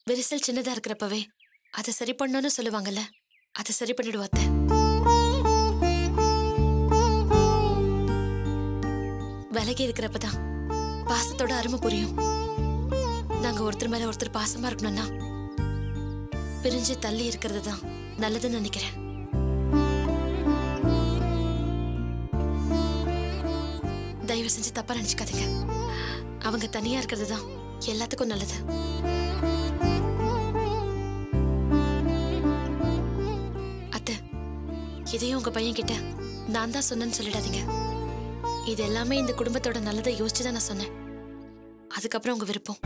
விரிசல் சின்னதா இருக்கிறப்பவே அதை சரி பண்ணணும்னு சொல்லுவாங்கல்ல அதை சரி பண்ணிடுவாத்த விலகி இருக்கிறப்பதான் பாசத்தோட அருமை புரியும் நாங்க ஒருத்தர் மேல ஒருத்தர் பாசமா இருக்கணும்னா பிரிஞ்சு தள்ளி இருக்கிறது தான் நல்லதுன்னு நினைக்கிறேன் தயவு செஞ்சு தப்பா நினைச்சுக்காதீங்க அவங்க தனியா இருக்கிறது தான் எல்லாத்துக்கும் நல்லது அத்தை இதையும் உங்க பையன் கிட்ட நான் தான் சொன்னேன்னு சொல்லிடாதீங்க இது எல்லாமே இந்த குடும்பத்தோட நல்லதை யோசிச்சு தான் நான் சொன்னேன் அதுக்கப்புறம் உங்க விருப்பம்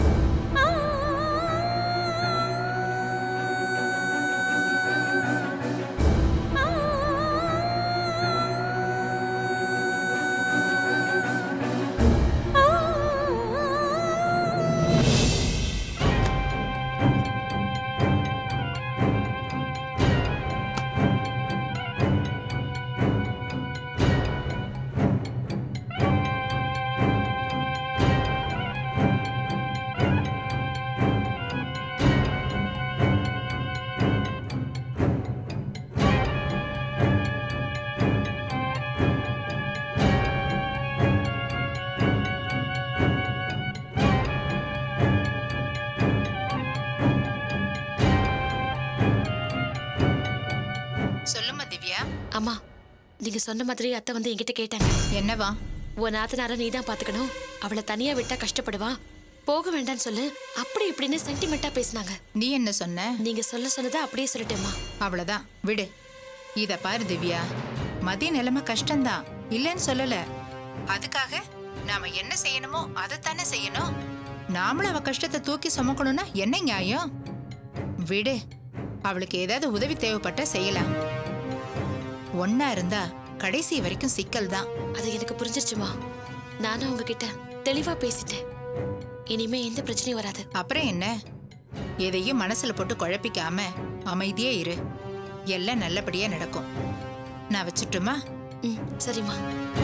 சொல்லுமா திவ்யா அம்மா நீங்க சொன்ன மாதிரி அத்தை வந்து என்கிட்ட கேட்டாங்க என்னவா உன் நாத்தனார நீ தான் பாத்துக்கணும் அவளை தனியா விட்டா கஷ்டப்படுவா போக வேண்டாம்னு சொல்லு அப்படி இப்படின்னு சென்டிமெண்டா பேசினாங்க நீ என்ன சொன்ன நீங்க சொல்ல சொன்னதை அப்படியே சொல்லிட்டேம்மா அவ்வளவுதான் விடு இத பாரு திவ்யா மதிய நிலைமை கஷ்டம்தான் இல்லைன்னு சொல்லல அதுக்காக நாம என்ன செய்யணுமோ அதைத்தானே செய்யணும் நாமளும் அவ கஷ்டத்தை தூக்கி சுமக்கணும்னா என்ன நியாயம் விடு அவளுக்கு ஏதாவது உதவி தேவைப்பட்டா செய்யலாம் ஒன்னா இருந்தா கடைசி வரைக்கும் சிக்கல் தான் அது எனக்கு புரிஞ்சிருச்சுமா நானும் உங்ககிட்ட தெளிவா பேசிட்டேன் இனிமே எந்த பிரச்சனையும் வராது அப்புறம் என்ன எதையும் மனசுல போட்டு குழப்பிக்காம அமைதியே இரு எல்லாம் நல்லபடியா நடக்கும் நான் வச்சுட்டுமா ம் சரிம்மா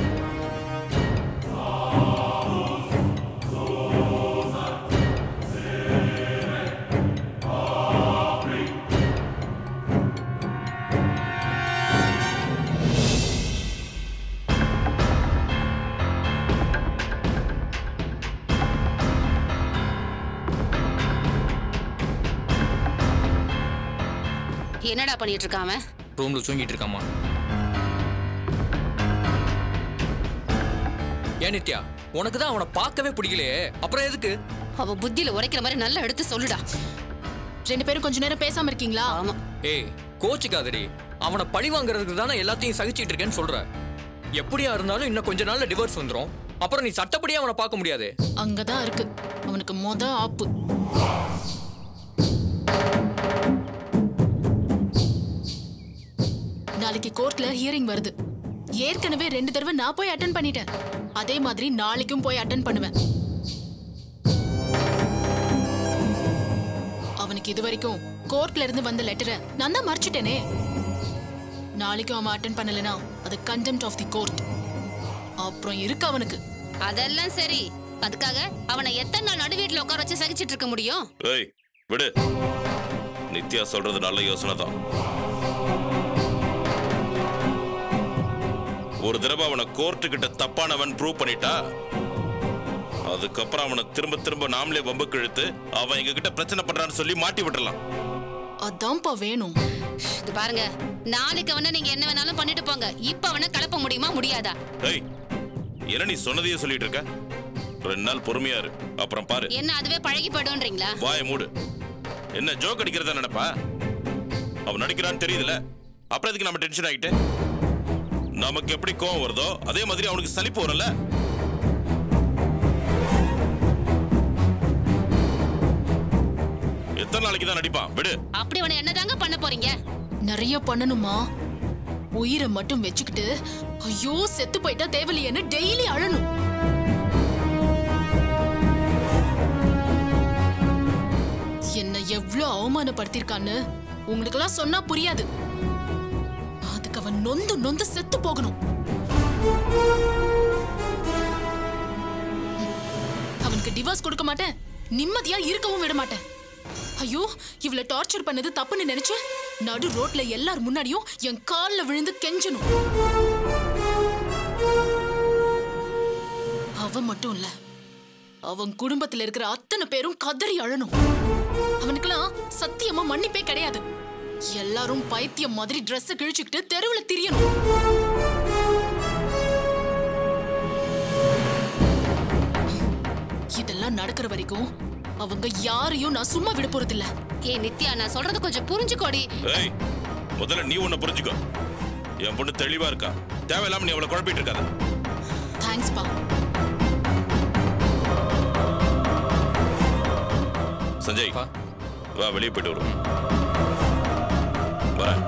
என்னடா பண்ணிட்டு இருக்கான் அவன் ரூம்ல தூங்கிட்டு இருக்காமா ஏன் நித்யா உனக்கு தான் அவனை பார்க்கவே பிடிக்கலையே அப்புறம் எதுக்கு அவ புத்தியில உரைக்கிற மாதிரி நல்லா எடுத்து சொல்லுடா ரெண்டு பேரும் கொஞ்ச நேரம் பேசாம இருக்கீங்களா ஆமா ஏய் கோச்சுக்காதடி அவனை பழி வாங்குறதுக்கு தானே எல்லாத்தையும் சகிச்சிட்டு இருக்கேன்னு சொல்ற எப்படியா இருந்தாலும் இன்னும் கொஞ்ச நாள்ல டிவோர்ஸ் வந்துரும் அப்புறம் நீ சட்டப்படியே அவனை பார்க்க முடியாது அங்கதான் இருக்கு அவனுக்கு மொத ஆப்பு நாளைக்கு கோர்ட்ல ஹியரிங் வருது ஏற்கனவே ரெண்டு தடவை நான் போய் அட்டன் பண்ணிட்டேன் அதே மாதிரி நாளைக்கும் போய் அட்டன் பண்ணுவேன் அவனுக்கு இது வரைக்கும் கோர்ட்ல இருந்து வந்த லெட்டரை நான் தான் மறைச்சிட்டேனே நாளைக்கும் அவன் அட்டன் பண்ணலனா அது கண்டெம்ட் ஆஃப் தி கோர்ட் அப்புறம் இருக்கு அவனுக்கு அதெல்லாம் சரி அதுக்காக அவனை எத்தனை நாள் நடு வீட்டுல உட்கார வச்சு சகிச்சிட்டு இருக்க முடியும் ஏய் விடு நித்யா சொல்றது நல்ல யோசனை தான் ஒரு தடவை அவனை கோர்ட்டு கிட்ட தப்பானவன் ப்ரூவ் பண்ணிட்டா அதுக்கப்புறம் அவனை திரும்ப திரும்ப நாமளே வம்புக்கு இழுத்து அவன் எங்க கிட்ட பிரச்சனை பண்றான்னு சொல்லி மாட்டி விட்டுறலாம் அதான்ப்பா வேணும் இது பாருங்க நாளைக்கு அவனை நீங்க என்ன வேணாலும் பண்ணிட்டு போங்க இப்ப அவனை கலப்ப முடியுமா முடியாதா ஏய் என்ன நீ சொன்னதையே சொல்லிட்டு இருக்க ரெண்டு நாள் பொறுமையா இரு அப்புறம் பாரு என்ன அதுவே பழகி போயிடும்ன்றீங்களா வாயை மூடு என்ன ஜோக் அடிக்கிறதா நினைப்பா அவன் நடிக்கிறான்னு தெரியுதுல அப்புறம் எதுக்கு நம்ம டென்ஷன் ஆகிட்டு நமக்கு எப்படி கோவம் வருதோ அதே மாதிரி அவனுக்கு சலிப்பு வரும்ல எத்தனை நாளைக்கு தான் நடிப்பான் விடு அப்படி அவனை என்னதாங்க பண்ண போறீங்க நிறைய பண்ணணுமா உயிரை மட்டும் வச்சுக்கிட்டு ஐயோ செத்து போயிட்டா தேவலையேன்னு டெய்லி அழணும் என்ன எவ்ளோ அவமானப்படுத்திருக்கான்னு உங்களுக்கெல்லாம் சொன்னா புரியாது அதுக்கு அவன் நொந்து நொந்து செத்து போகணும் அவனுக்கு டிவோர்ஸ் கொடுக்க மாட்டேன் நிம்மதியா இருக்கவும் விட மாட்டேன் ஐயோ இவள டார்ச்சர் பண்ணது தப்புன்னு நினைச்சு நடு ரோட்ல எல்லார் முன்னாடியும் என் கால்ல விழுந்து கெஞ்சணும் அவன் மட்டும் இல்ல அவன் குடும்பத்துல இருக்கிற அத்தனை பேரும் கதறி அழணும் அவனுக்கெல்லாம் சத்தியமா மன்னிப்பே கிடையாது எல்லாரும் பைத்தியம் மாதிரி Dress கிழிச்சுக்கிட்டு தெருவுல திரியணும் இதெல்லாம் நடக்கிற வரைக்கும் அவங்க யாரையும் நான் சும்மா விட போறதில்ல ஏ நித்யா நான் சொல்றது கொஞ்சம் புரிஞ்சுக்கோடி ஏய் முதல்ல நீ உன்னை புரிஞ்சுக்கோ என் பொண்ணு தெளிவா இருக்கா தேவையில்லாம நீ அவளை குழப்பிட்டு இருக்காத தேங்க்ஸ் பா சஞ்சய் அப்பா. வா வெளியே போயிட்டு வருவோம் வரேன்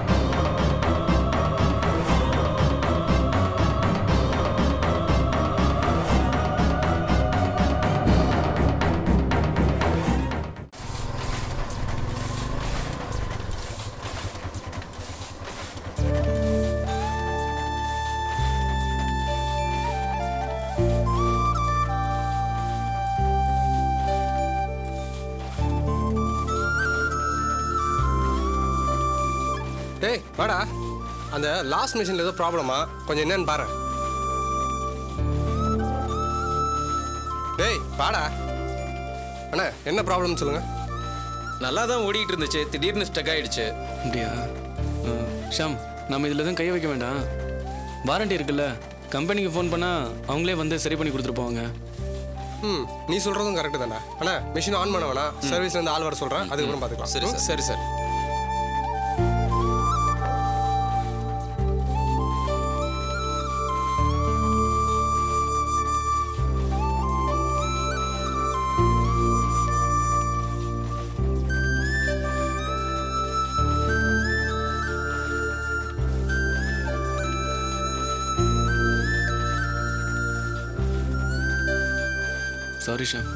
டேய் வாடா அந்த லாஸ்ட் மிஷினில் ஏதோ ப்ராப்ளமா கொஞ்சம் என்னன்னு பாரு டேய் வாடா அண்ணா என்ன ப்ராப்ளம் சொல்லுங்க நல்லா தான் ஓடிட்டு இருந்துச்சு திடீர்னு ஸ்டக் ஆயிடுச்சு அப்படியா ஆ, ஷாம் நம்ம இதில் எதுவும் கை வைக்க வேண்டாம் வாரண்டி இருக்குல்ல கம்பெனிக்கு ஃபோன் பண்ணால் அவங்களே வந்து சரி பண்ணி கொடுத்துட்டு போவாங்க ம் நீ சொல்கிறதும் கரெக்டு தான்டா அண்ணா மிஷின் ஆன் பண்ண வேணாம் சர்வீஸ்லேருந்து ஆள் வர சொல்கிறேன் அதுக்கப்புறம் பார்த்துக்கலாம் சரி சார் சரி சார் சாரி ஷாம்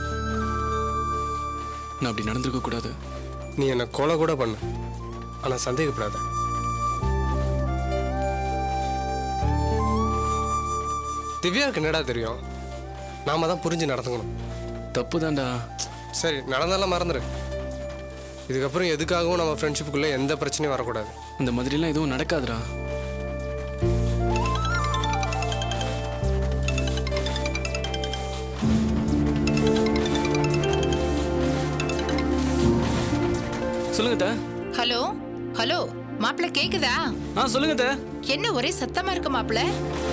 நான் அப்படி நடந்திருக்க கூடாது நீ என்னை கொலை கூட பண்ணு ஆனால் சந்தேகப்படாத திவ்யாவுக்கு என்னடா தெரியும் நாம தான் புரிஞ்சு நடந்துக்கணும் தப்பு தான்டா சரி நடந்தாலும் மறந்துடு இதுக்கப்புறம் எதுக்காகவும் நம்ம ஃப்ரெண்ட்ஷிப்புக்குள்ளே எந்த பிரச்சனையும் வரக்கூடாது இந்த மாதிரிலாம் எதுவும் நடக்காதுடா சொல்லுங்க தா ஹலோ ஹலோ மாப்பிள்ள கேக்குதா ஆ சொல்லுங்க தா என்ன ஒரே சத்தமா இருக்கு மாப்பிள்ள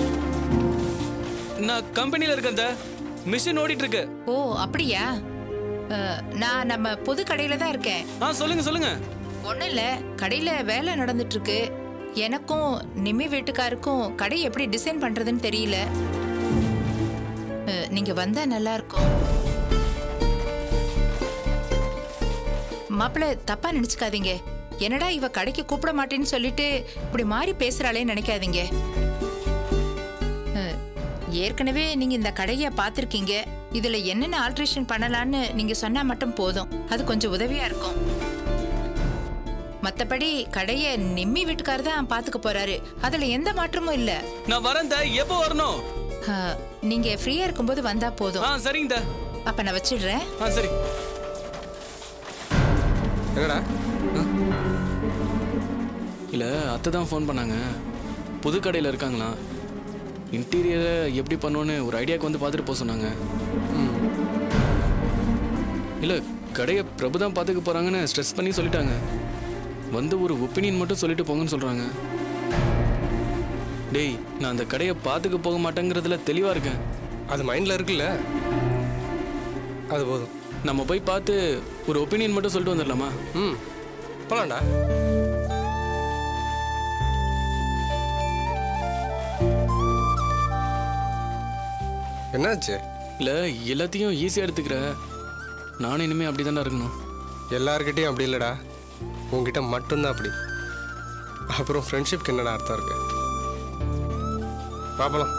நான் கம்பெனியில் இருக்கேன் தா மிஷின் ஓடிட்டு இருக்கு ஓ அப்படியா அஹ், நான் நம்ம புது கடையில தான் இருக்கேன் ஆ சொல்லுங்க சொல்லுங்க ஒன்றும் இல்லை கடையில் வேலை நடந்துட்டு இருக்கு எனக்கும் நிம்மி வீட்டுக்காருக்கும் கடை எப்படி டிசைன் பண்றதுன்னு தெரியல அஹ், நீங்க வந்தா நல்லா இருக்கும் மாப்பிள்ள தப்பா நினைச்சுக்காதீங்க என்னடா இவ கடைக்கு கூப்பிட மாட்டேன்னு சொல்லிட்டு இப்படி மாறி பேசுறாளேன்னு நினைக்காதீங்க அஹ், ஏற்கனவே நீங்க இந்த கடையை பார்த்துருக்கீங்க இதுல என்னென்ன ஆல்ட்ரேஷன் பண்ணலான்னு நீங்க சொன்னா மட்டும் போதும் அது கொஞ்சம் உதவியா இருக்கும் மத்தபடி கடைய நிம்மி வீட்டுக்காரர் தான் பாத்துக்க போறாரு அதுல எந்த மாற்றமும் இல்ல நான் வரேன் தா எப்போ வரணும் ஆ, நீங்க ஃப்ரீயா இருக்கும்போது வந்தா போதும் ஆ சரிங்க தா அப்ப நான் வச்சிடுறேன் ஆ சரி என்னடா இல்லை அத்தை தான் ஃபோன் பண்ணாங்க புது கடையில் இருக்காங்களாம் இன்டீரியரை எப்படி பண்ணோன்னு ஒரு ஐடியாவுக்கு வந்து பார்த்துட்டு போக சொன்னாங்க இல்லை கடையை பிரபு தான் பார்த்துக்க போகிறாங்கன்னு ஸ்ட்ரெஸ் பண்ணி சொல்லிட்டாங்க வந்து ஒரு ஒப்பீனியன் மட்டும் சொல்லிட்டு போங்கன்னு சொல்கிறாங்க டேய் நான் அந்த கடையை பார்த்துக்க போக மாட்டேங்கிறதுல தெளிவாக இருக்கேன் அது மைண்டில் இருக்குல்ல அது போதும் நம்ம போய் பார்த்து ஒரு ஒப்பீனியன் மட்டும் சொல்லிட்டு வந்துடலாமா ம் போலாம்டா என்னாச்சு இல்லை எல்லாத்தையும் ஈஸியாக எடுத்துக்கிற நானும் இனிமேல் அப்படி தானே இருக்கணும் எல்லார்கிட்டயும் அப்படி இல்லைடா உன்கிட்ட மட்டும்தான் அப்படி அப்புறம் ஃப்ரெண்ட்ஷிப்க்கு என்னடா அர்த்தம் இருக்கு பார்ப்பலாம்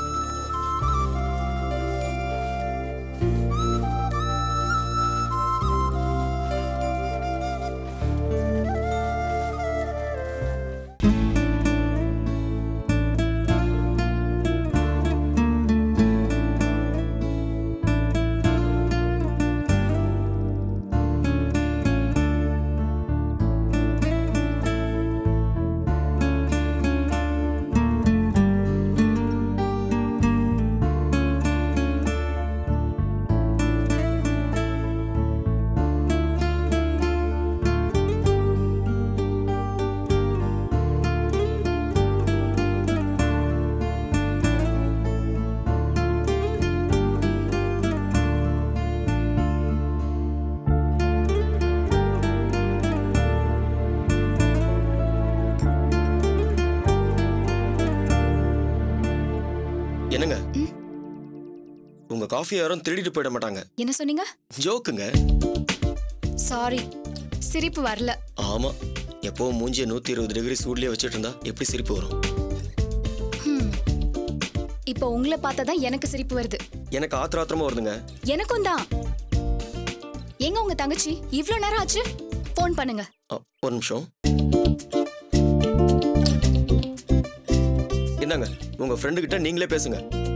காஃபி யாரும் திருடிட்டு போயிட மாட்டாங்க என்ன சொன்னீங்க ஜோக்குங்க சாரி சிரிப்பு வரல ஆமா எப்பவும் மூஞ்சிய நூத்தி இருபது டிகிரி சூட்லயே வச்சுட்டு இருந்தா எப்படி சிரிப்பு வரும் இப்போ உங்களை பார்த்தா தான் எனக்கு சிரிப்பு வருது எனக்கு ஆத்திர ஆத்திரமா வருதுங்க எனக்கும் தான் எங்க உங்க தங்கச்சி இவ்ளோ நேரம் ஆச்சு ஃபோன் பண்ணுங்க அ, ஒரு நிமிஷம் இந்தாங்க உங்க ஃப்ரெண்டு கிட்ட நீங்களே பேசுங்க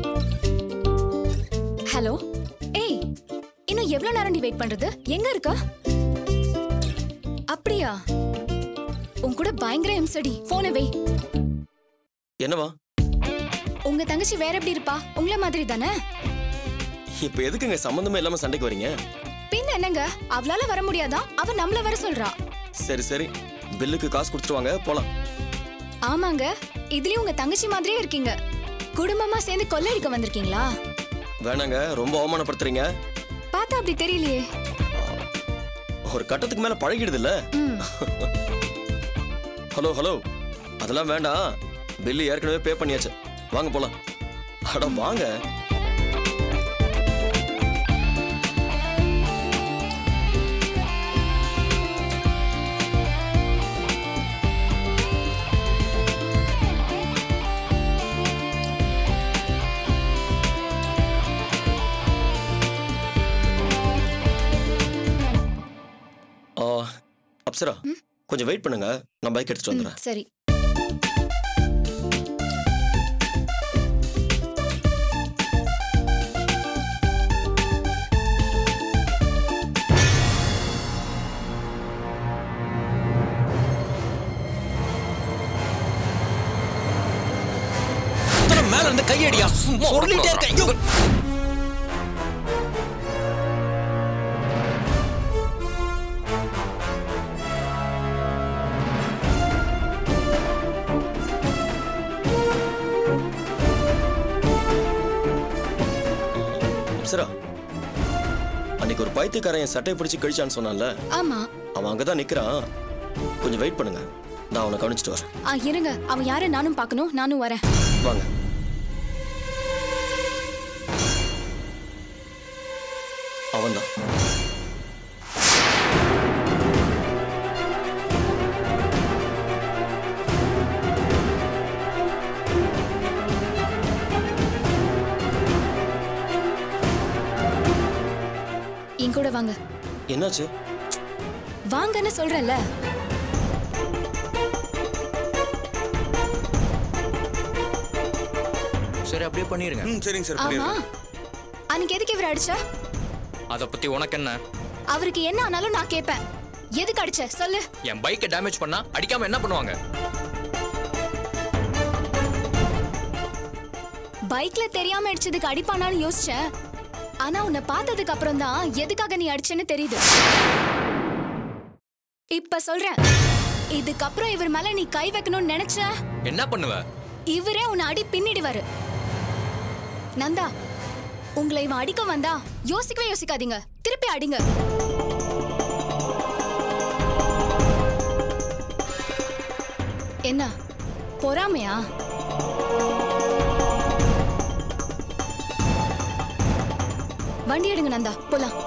ஹலோ ஏய் இன்னும் எவ்வளவு நேரம் நீ வெயிட் பண்றது எங்க இருக்க அப்படியா உன் கூட பயங்கர எம்சடி போனை வை என்னவா உங்க தங்கச்சி வேற எப்படி இருப்பா உங்கள மாதிரி தானே இப்ப எதுக்குங்க சம்மந்தமே இல்லாம சண்டைக்கு வரீங்க பின்ன என்னங்க அவளால வர முடியாதா அவ நம்மள வர சொல்றா சரி சரி பில்லுக்கு காசு கொடுத்துட்டு வாங்க போலாம் ஆமாங்க இதுலயும் உங்க தங்கச்சி மாதிரியே இருக்கீங்க குடும்பமா சேர்ந்து கொள்ளடிக்க வந்திருக்கீங்களா வேணாங்க ரொம்ப அவமானப்படுத்துறீங்க பார்த்தா அப்படி தெரியலையே ஒரு கட்டத்துக்கு மேல பழகிடுது இல்ல ம் ஹலோ ஹலோ அதெல்லாம் வேண்டாம் பில்லு ஏற்கனவே பே பண்ணியாச்சு வாங்க போலாம் அட வாங்க ஆ, அப்சரா கொஞ்சம் வெயிட் பண்ணுங்க நான் பைக் எடுத்துட்டு வந்துடுறேன் சரி மேல இருந்து கையடியா சொல்லிட்டே இருக்க ஐயோ அப்சரா அன்னைக்கு ஒரு பைத்தியக்காரன் என் சட்டையை பிடிச்சு கழிச்சான்னு சொன்னான்ல ஆமா அவன் அங்கதான் நிக்கிறான் கொஞ்சம் வெயிட் பண்ணுங்க நான் அவனை கவனிச்சிட்டு வரேன் ஆ இருங்க அவன் யாரு நானும் பார்க்கணும் நானும் வரேன் வாங்க அவன்தான் என் கூட வாங்க என்னாச்சு வாங்கன்னு சொல்றேன்ல சரி அப்படியே பண்ணிருங்க ம் சரிங்க சார் ஆமா பண்ணிடுறேன் அன்னைக்கு எதுக்கு இவர் அடிச்ச அதை பத்தி உனக்கு என்ன அவருக்கு என்ன ஆனாலும் நான் கேட்பேன் எதுக்கு அடிச்ச சொல்லு என் பைக்கை டேமேஜ் பண்ணா அடிக்காம என்ன பண்ணுவாங்க பைக்ல தெரியாம அடிச்சதுக்கு அடிப்பானான்னு யோசிச்சேன் ஆனா உன்னை பார்த்ததுக்கு அப்புறம் தான் எதுக்காக நீ அடிச்சேன்னு தெரியுது இப்ப சொல்றேன் இதுக்கப்புறம் இவர் மேல நீ கை வைக்கணும்னு நினைச்ச என்ன பண்ணுவ இவரே உன்னை அடி பின்னிடுவாரு நந்தா உங்களை இவன் அடிக்க வந்தா யோசிக்கவே யோசிக்காதீங்க திருப்பி அடிங்க என்ன பொறாமையா வண்டி எடுங்க நந்தா போலாம்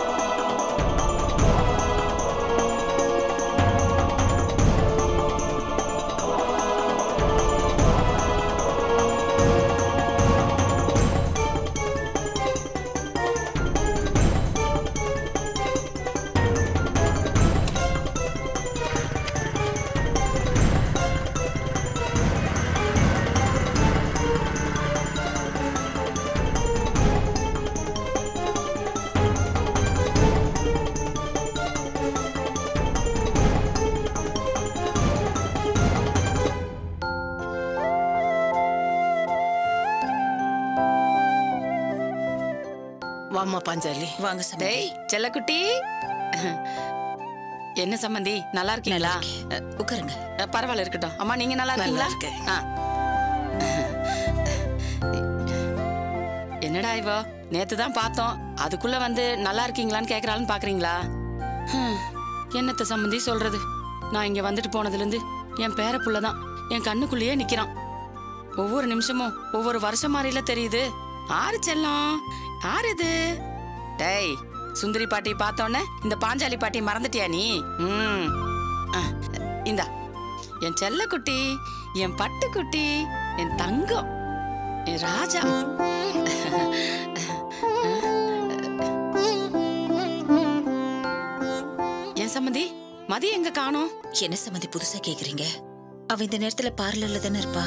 வாம்மா பாஞ்சாலி வாங்க சம்பந்தி. டேய் செல்லக்குட்டி என்ன சம்மந்தி நல்லா இருக்கீங்களா அஹ், உட்காருங்க அஹ், பரவாயில்ல இருக்கட்டும் அம்மா நீங்க நல்லா இருக்கீங்களா நல்லா இருக்கேன். ஆ. என்னடா இவோ நேத்து தான் பார்த்தோம் அதுக்குள்ள வந்து நல்லா இருக்கீங்களான்னு கேக்குறாள்னு பாக்குறீங்களா ஹம், என்னத்த சம்மந்தி சொல்றது நான் இங்க வந்துட்டு போனதுல இருந்து என் பேர புள்ள தான் என் கண்ணுக்குள்ளேயே நிக்கிறான் ஒவ்வொரு நிமிஷமும் ஒவ்வொரு வருஷம் மாதிரில தெரியுது ஆறு செல்லம் யார் இது டேய் சுந்தரி பாட்டி பார்த்தோன்னே இந்த பாஞ்சாலி பாட்டி மறந்துட்டியா நீ ம் ஆ, இந்தா என் செல்லக்குட்டி என் பட்டுக்குட்டி என் தங்கம் என் ராஜா என் சம்மந்தி மதி எங்க காணோம் என்ன சம்மந்தி புதுசா கேக்குறீங்க அவ இந்த நேரத்துல பார்லர்ல தானே இருப்பா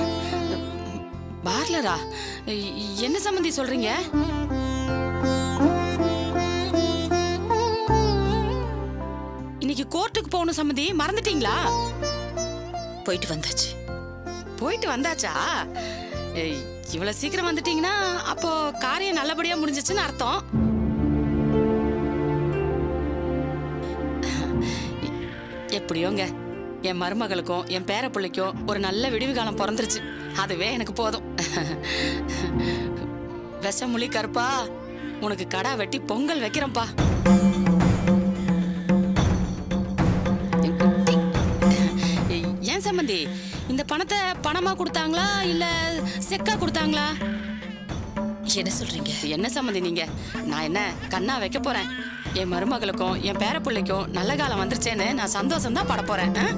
பார்லரா இ- என்ன சம்மந்தி சொல்றீங்க இன்னைக்கு கோர்ட்டுக்கு போகணும் சம்மந்தி மறந்துட்டீங்களா போயிட்டு வந்தாச்சு போயிட்டு வந்தாச்சா ஏய், இவ்வளவு சீக்கிரம் வந்துட்டீங்கன்னா அப்போ காரியம் நல்லபடியா முடிஞ்சிச்சுன்னு அர்த்தம் எப்படியோங்க என் மருமகளுக்கும் என் பேர பிள்ளைக்கும் ஒரு நல்ல விடிவு காலம் பிறந்துருச்சு அதுவே எனக்கு போதும் விஷமுலி கருப்பா உனக்கு கடா வெட்டி பொங்கல் வைக்கிறேன்ப்பா ஏன் சம்பந்தி இந்த பணத்தை பணமா கொடுத்தாங்களா இல்ல செக்கா கொடுத்தாங்களா என்ன சொல்றீங்க என்ன சம்பந்தி நீங்க நான் என்ன கண்ணா வைக்க போறேன் என் மருமகளுக்கும் என் பேர பிள்ளைக்கும் நல்ல காலம் வந்துருச்சேன்னு நான் சந்தோஷம் தான் பட போறேன் ஆ?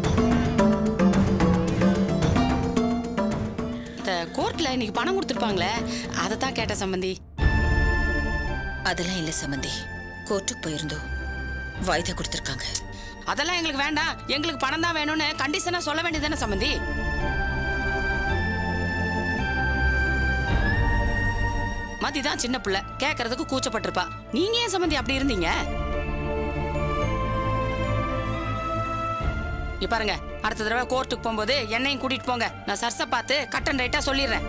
இந்த கோர்ட்ல இன்னைக்கு பணம் கொடுத்துருப்பாங்களே அதை தான் கேட்டேன் சம்பந்தி அதெல்லாம் இல்ல சம்மந்தி கோர்ட்டுக்கு போயிருந்தோம் வாய்தா கொடுத்துருக்காங்க அதெல்லாம் எங்களுக்கு வேண்டாம் எங்களுக்கு பணம் தான் வேணும்னு கண்டிஷனா சொல்ல வேண்டியதானே சம்பந்தி மதி தான் சின்ன பிள்ளை கேட்கறதுக்கு கூச்சப்பட்டிருப்பா நீங்க ஏன் சம்பந்தி அப்படி இருந்தீங்க இங்க பாருங்க அடுத்த தடவை கோர்ட்டுக்கு போகும்போது என்னையும் கூட்டிட்டு போங்க நான் சர்ஸை பார்த்து கட் அண்ட் ரைட்டா சொல்லிடுறேன்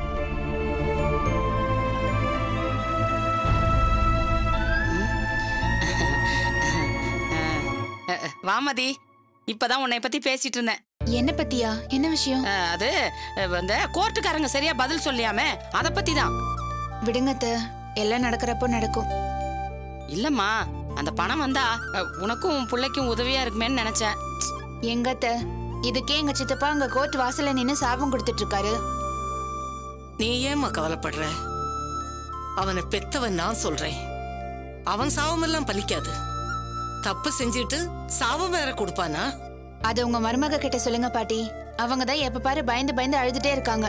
அஹ், அஹ், வாமதி இப்பதான் உன்னை பத்தி பேசிட்டு இருந்தேன் என்ன பத்தியா என்ன விஷயம் அஹ், அது அஹ், இந்த கோர்ட்டுக்காரங்க சரியா பதில் சொல்லியாமே அத பத்தி தான் விடுங்க அத்தை. எல்லாம் நடக்கிறப்போ நடக்கும் இல்லம்மா அந்த பணம் வந்தா அஹ், உனக்கும் உன் பிள்ளைக்கும் உதவியா இருக்குமேன்னு நினைச்சேன் எங்க அத்தை? இதுக்கே எங்க சித்தப்பா அங்க கோர்ட் வாசல்ல நின்னு சாபம் கொடுத்துட்டு இருக்காரு நீ ஏம்மா கவலைப்படுற அவனை பெத்தவன் நான் சொல்றேன் அவன் சாவமெல்லாம் பலிக்காது தப்பு செஞ்சுட்டு சாபம் வேற கொடுப்பானா அது உங்க மருமக கிட்ட சொல்லுங்க பாட்டி அவங்க தான் எப்ப பாரு பயந்து பயந்து அழுதுட்டே இருக்காங்க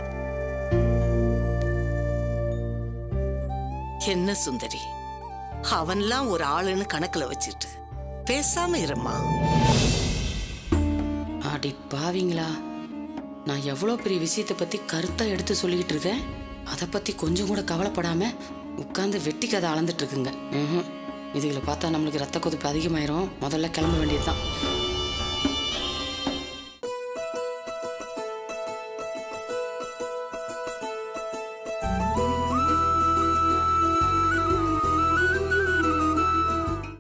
என்ன சுந்தரி அவன்லாம் ஒரு ஆளுன்னு கணக்குல வச்சுட்டு பேசாம இருமா அடி பாவிங்களா நான் எவ்வளோ பெரிய விஷயத்தை பத்தி கருத்தா எடுத்து சொல்லிக்கிட்டு இருக்கேன் அதை பத்தி கொஞ்சம் கூட கவலைப்படாம உட்கார்ந்து வெட்டி கதை அளந்துட்டு இருக்குங்க ம்ஹும். இதுகளை பார்த்தா நம்மளுக்கு ரத்த கொதிப்பு அதிகமாயிரும் முதல்ல கிளம்ப வேண்டியதுதான்